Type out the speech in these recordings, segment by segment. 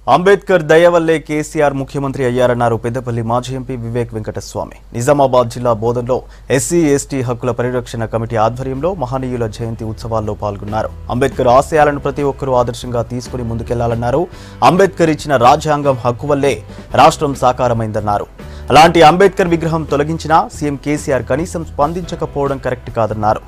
అంబేద్కర్ దయ వల్లే కేసీఆర్ ముఖ్యమంత్రి అయ్యారన్నారు పెద్దపల్లి మాజీ ఎంపీ వివేక్ వెంకటస్వామి నిజామాబాద్ జిల్లా బోధన్లో ఎస్సీ ఎస్టీ హక్కుల పరిరక్షణ కమిటీ ఆధ్వర్యంలో మహనీయుల జయంతి ఉత్సవాల్లో పాల్గొన్నారు అంబేద్కర్ ఆశయాలను ప్రతి ఒక్కరూ ఆదర్శంగా తీసుకుని ముందుకెళ్లాలన్నారు అంబేద్కర్ ఇచ్చిన రాజ్యాంగం హక్కు వల్లే రాష్ట్రం సాకారమైందన్నారు అలాంటి అంబేద్కర్ విగ్రహం తొలగించినా సీఎం కేసీఆర్ కనీసం స్పందించకపోవడం కరెక్ట్ కాదన్నారు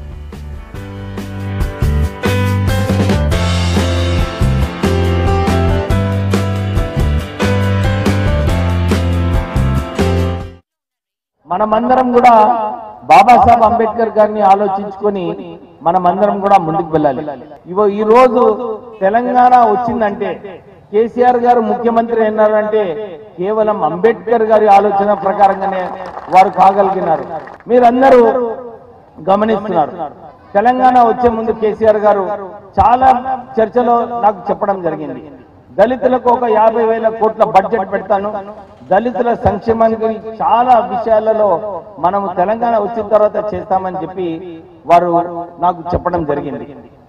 మనమందరం కూడా బాబాసాహెబ్ అంబేద్కర్ గారిని ఆలోచించుకొని మనమందరం కూడా ముందుకు వెళ్ళాలి ఇవో ఈ రోజు తెలంగాణ వచ్చిందంటే కేసీఆర్ గారు ముఖ్యమంత్రి అయినారంటే కేవలం అంబేద్కర్ గారి ఆలోచన ప్రకారంగానే వారు కాగలిగినారు మీరందరూ గమనిస్తున్నారు తెలంగాణ వచ్చే ముందు కేసీఆర్ గారు చాలా చర్చలో నాకు చెప్పడం జరిగింది దళితులకు ఒక యాభై వేల కోట్ల బడ్జెట్ పెడతాను దళితుల సంక్షేమానికి చాలా విషయాలలో మనము తెలంగాణ వచ్చిన తర్వాత చేస్తామని చెప్పి వారు నాకు చెప్పడం జరిగింది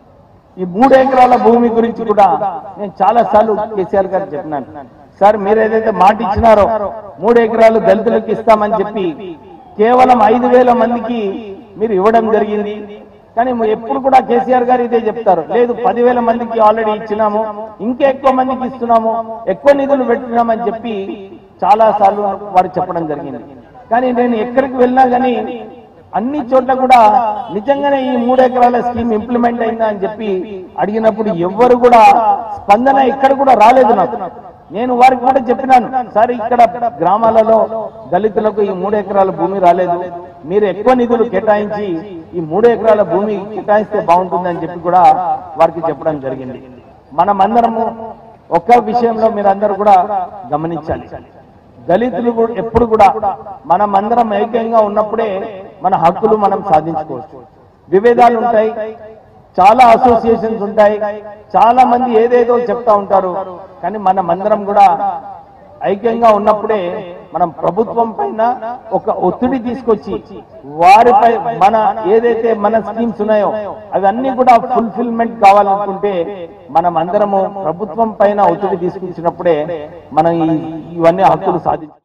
ఈ మూడు ఎకరాల భూమి గురించి కూడా నేను చాలా సార్లు కేసీఆర్ గారు చెప్పినాను సార్ మీరు ఏదైతే మాట ఇచ్చినారో మూడు ఎకరాలు దళితులకు ఇస్తామని చెప్పి కేవలం ఐదు వేల మందికి మీరు ఇవ్వడం జరిగింది కానీ ఎప్పుడు కూడా కేసీఆర్ గారు ఇదే చెప్తారు లేదు పదివేల మందికి ఆల్రెడీ ఇచ్చినాము ఇంకా ఎక్కువ మందికి ఇస్తున్నాము ఎక్కువ నిధులు పెట్టుకున్నామని చెప్పి చాలా సార్లు వారు చెప్పడం జరిగింది కానీ నేను ఎక్కడికి వెళ్ళినా కానీ అన్ని చోట్ల కూడా నిజంగానే ఈ మూడు ఎకరాల స్కీమ్ ఇంప్లిమెంట్ అయిందా అని చెప్పి అడిగినప్పుడు ఎవ్వరు కూడా స్పందన ఎక్కడ కూడా రాలేదు నాకు నేను వారికి కూడా చెప్పినాను సార్ ఇక్కడ గ్రామాలలో దళితులకు ఈ మూడు ఎకరాల భూమి రాలేదు మీరు ఎక్కువ నిధులు కేటాయించి ఈ మూడు ఎకరాల భూమి కేటాయిస్తే బాగుంటుందని చెప్పి కూడా వారికి చెప్పడం జరిగింది మనమందరము ఒక్క విషయంలో మీరందరూ కూడా గమనించాలి దళితులు కూడా ఎప్పుడు కూడా మనమందరం ఐక్యంగా ఉన్నప్పుడే మన హక్కులు మనం సాధించుకోవచ్చు విభేదాలు ఉంటాయి చాలా అసోసియేషన్స్ ఉంటాయి చాలా మంది ఏదేదో చెప్తా ఉంటారు కానీ మనమందరం కూడా ఐక్యంగా ఉన్నప్పుడే మనం ప్రభుత్వం పైన ఒక ఒత్తిడి తీసుకొచ్చి వారిపై మన ఏదైతే మన స్కీమ్స్ ఉన్నాయో అవన్నీ కూడా ఫుల్ఫిల్మెంట్ కావాలనుకుంటే మనం అందరము ప్రభుత్వం పైన ఒత్తిడి తీసుకొచ్చినప్పుడే మనం ఈ- ఇవన్నీ హక్కులు సాధించాలి